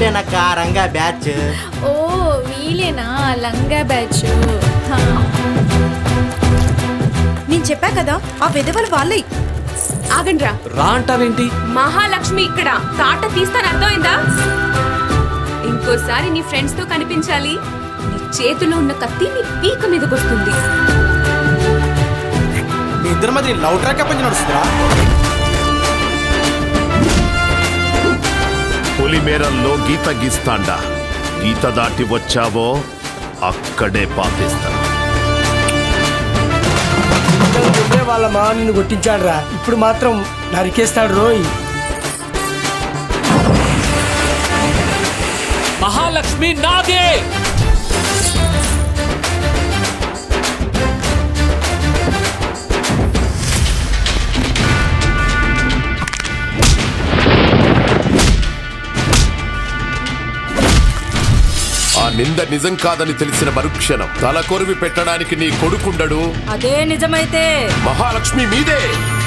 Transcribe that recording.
వీళ్ళేనక్క Ranga batch oh వీలేనా లంగా batch హా. నేను చెప్పా కదా ఆ విధవలు వాళ్ళే ఆగండ్రా రా అంటావేంటి మహాలక్ష్మి ఇక్కడ తాట తీస్తాను అర్థమైందా ఇంకోసారి నీ ఫ్రెండ్స్ తో కనిపించాలి నీ చేతిలో ఉన్న కత్తి నీ పీక మీదకి వస్తుంది మీ ఇద్దరి మధ్య లవ్ ట్రాక్ పంచి నడుస్తుందా పులిమేరల్లో గీత గీస్తాండా గీత దాటి వచ్చావో అక్కడే పాతేస్తా ముందే వాళ్ళ మా నిన్ను కొట్టించాడురా ఇప్పుడు మాత్రం నరికేస్తాడు రోయ్ మహాలక్ష్మి నాదే ఆ నింద నిజం కాదని తెలిసిన మరుక్షణం తల కొరివి పెట్టడానికి నీ కొడుకుండడు అదే నిజమైతే మహాలక్ష్మి మీదే